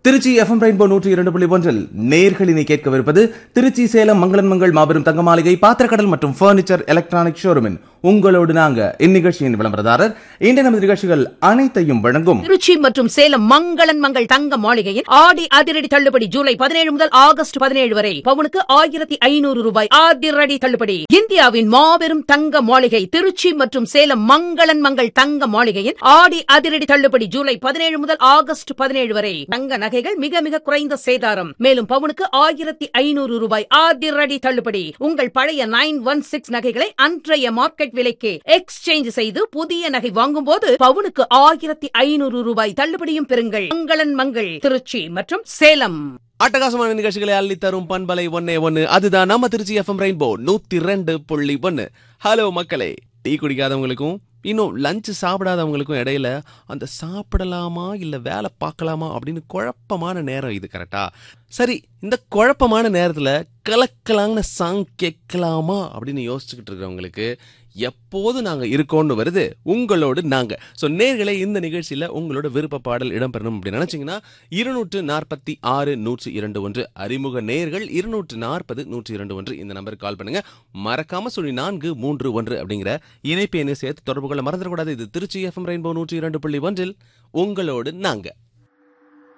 Trichy FM rainbow நூற்றி இரண்டு புள்ளி ஒன்றில் நேர்களினை கேட்கவிருப்பது திருச்சி சேலம் மங்களன் மங்கள் மாபெரும் தங்க மாளிகை பாத்திரக்கடல் மற்றும் பர்னிச்சர் எலக்ட்ரானிக் ஷோரூமின் உங்களோடு நாங்க இந்நிகழ்ச்சியின் விளம்பரதாரர் இன்று நமது நிகழ்ச்சிகள் அனைத்தையும் வழங்கும் திருச்சி மற்றும் சேலம் மங்களன் மங்கள் தங்க மாளிகையில் ஆடி அதிரடி தள்ளுபடி ஜூலை பதினேழு முதல் ஆகஸ்ட் பதினேழு வரை பவுனுக்கு ஆயிரத்தி ஐநூறு ரூபாய் அதிரடி தள்ளுபடி இந்தியாவின் மாபெரும் தங்க மாளிகை திருச்சி மற்றும் சேலம் மங்களன் மங்கள் தங்க மாளிகையில் ஆடி அதிரடி தள்ளுபடி ஜூலை பதினேழு முதல் ஆகஸ்ட் பதினேழு வரை தங்க நகைகள் மிக மிக குறைந்த சேதாரம் மேலும் பவுனுக்கு ஆயிரத்தி ஐநூறு ரூபாய் அதிரடி தள்ளுபடி உங்கள் பழைய நைன் ஒன் சிக்ஸ் நகைகளை அன்றைய மார்க்கெட் விலைக்கு எக்ஸ்சேஞ்ச் செய்து புதிய நகை வாங்கும் போது பவுனுக்கு ஆயிரத்தி ஐநூறு ரூபாய் தள்ளுபடியும் பெறுங்கள் மங்களன் மங்கள் திருச்சி மற்றும் சேலம் அட்டகாசமான நிகழ்ச்சிகளை அள்ளி தரும் பண்பலை ஒன்னே ஒன்னு அதுதான் நம்ம திருச்சி எஃப்எம் ரெயின்போ நூத்தி ரெண்டு புள்ளி ஒன்னு ஹலோ மக்களே டீ குடிக்காதவங்களுக்கும் இன்னும் லஞ்ச் சாப்பிடாதவங்களுக்கும் இடையில அந்த சாப்பிடலாமா இல்ல வேலை பார்க்கலாமா அப்படின்னு குழப்பமான நேரம் இது கரெக்டா சரி இந்த குழப்பமான நேரத்துல கலக்கலாங்கிற சாங் கேட்கலாமா அப்படின்னு யோசிச்சுக்கிட்டு இருக்கிறவங்களுக்கு எப்போது நாங்க இருக்கோம்னு வருது உங்களோடு நாங்க ஸோ நேர்களை இந்த நிகழ்ச்சியில உங்களோட விருப்ப பாடல் இடம்பெறணும் அப்படின்னு நினைச்சீங்கன்னா இருநூற்று நாற்பத்தி ஆறு நூற்றி இரண்டு ஒன்று அறிமுக நேர்கள் இருநூற்று நாற்பது நூற்றி இரண்டு ஒன்று இந்த நம்பருக்கு கால் பண்ணுங்க மறக்காம சொல்லி நான்கு மூன்று ஒன்று அப்படிங்கிற இணைப்பு எண்ணை சேர்த்து தொடர்பு கொள்ள மறந்துடக்கூடாது இது திருச்சி எஃப்எம் ரெயின்போ நூற்றி இரண்டு புள்ளி ஒன்றில் உங்களோடு நாங்க